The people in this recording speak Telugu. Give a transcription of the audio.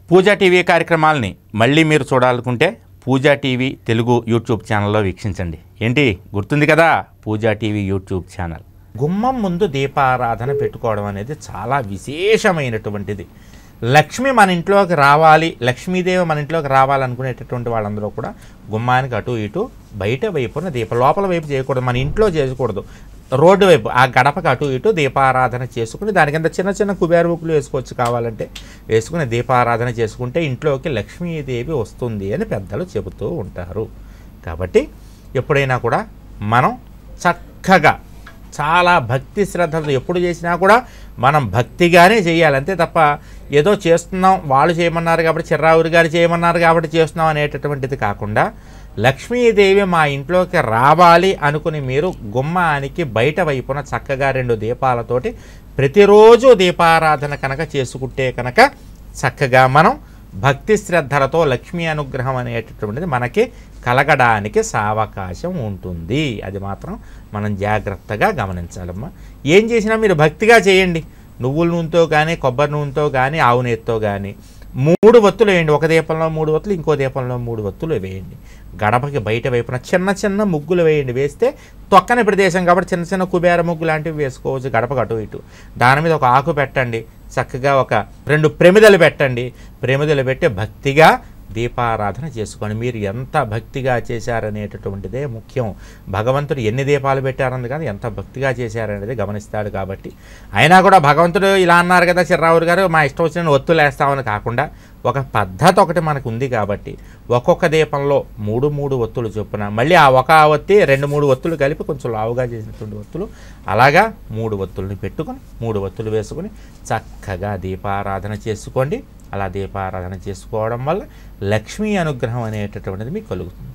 పూజా టీవీ కార్యక్రమాలని మళ్ళీ మీరు చూడాలనుకుంటే పూజా టీవీ తెలుగు యూట్యూబ్ ఛానల్లో వీక్షించండి ఏంటి గుర్తుంది కదా పూజా టీవీ యూట్యూబ్ ఛానల్ గుమ్మం ముందు దీపారాధన పెట్టుకోవడం అనేది చాలా విశేషమైనటువంటిది లక్ష్మి మన ఇంట్లోకి రావాలి లక్ష్మీదేవి మన ఇంట్లోకి రావాలనుకునేటటువంటి వాళ్ళందరూ కూడా గుమ్మానికి అటు ఇటు బయట వైపున దీప లోపల వైపు చేయకూడదు మన ఇంట్లో చేయకూడదు రోడ్డు వైపు ఆ గడపకు అటు ఇటు దీపారాధన చేసుకుని దాని కింద చిన్న చిన్న కుబేర బుక్కులు వేసుకోవచ్చు కావాలంటే వేసుకుని దీపారాధన చేసుకుంటే ఇంట్లోకి లక్ష్మీదేవి వస్తుంది అని పెద్దలు చెబుతూ ఉంటారు కాబట్టి ఎప్పుడైనా కూడా మనం చక్కగా చాలా భక్తి శ్రద్ధలతో ఎప్పుడు చేసినా కూడా మనం భక్తిగానే చేయాలి అంతే తప్ప ఏదో చేస్తున్నాం వాళ్ళు చేయమన్నారు కాబట్టి చిర్రావురి గారు చేయమన్నారు కాబట్టి చేస్తున్నాం అనేటటువంటిది కాకుండా లక్ష్మీదేవి మా ఇంట్లోకి రావాలి అనుకుని మీరు గుమ్మానికి బయట వైపున చక్కగా రెండు దీపాలతోటి ప్రతిరోజు దీపారాధన కనుక చేసుకుంటే కనుక చక్కగా మనం భక్తి శ్రద్ధలతో లక్ష్మీ అనుగ్రహం అనేటటువంటిది మనకి కలగడానికి సావకాశం ఉంటుంది అది మాత్రం మనం జాగ్రత్తగా గమనించాలమ్మా ఏం చేసినా మీరు భక్తిగా చేయండి నువ్వుల నూనెతో కానీ కొబ్బరి నూనెతో కానీ ఆవు నెయ్యితో కానీ మూడు వత్తులు వేయండి ఒక దీపంలో మూడు వత్తులు ఇంకో దీపంలో మూడు వత్తులు వేయండి గడపకి బయట వైపున చిన్న చిన్న ముగ్గులు వేయండి వేస్తే తొక్కని ప్రదేశం కాబట్టి చిన్న చిన్న కుబేర ముగ్గు లాంటివి వేసుకోవచ్చు గడపకు అటు ఇటు దాని మీద ఒక ఆకు పెట్టండి చక్కగా ఒక రెండు ప్రమిదలు పెట్టండి ప్రమిదలు పెట్టి భక్తిగా దీపారాధన చేసుకోండి మీరు ఎంత భక్తిగా చేశారనేటటువంటిదే ముఖ్యం భగవంతుడు ఎన్ని దీపాలు పెట్టారన్నది కానీ ఎంత భక్తిగా చేశారనేది గమనిస్తాడు కాబట్టి అయినా కూడా భగవంతుడు ఇలా అన్నారు కదా చిర్రావురు గారు మా ఇష్టం వచ్చిన ఒత్తులు వేస్తామని కాకుండా ఒక పద్ధతి ఒకటి మనకు ఉంది కాబట్టి ఒక్కొక్క దీపంలో మూడు మూడు ఒత్తులు చొప్పున మళ్ళీ ఆ ఒక ఒత్తి రెండు మూడు ఒత్తులు కలిపి కొంచెం లావుగా చేసినటువంటి ఒత్తులు అలాగా మూడు ఒత్తుల్ని పెట్టుకొని మూడు ఒత్తులు వేసుకొని చక్కగా దీపారాధన చేసుకోండి అలా దీపారాధన చేసుకోవడం వల్ల లక్ష్మీ అనుగ్రహం అనేటటువంటిది మీకు కలుగుతుంది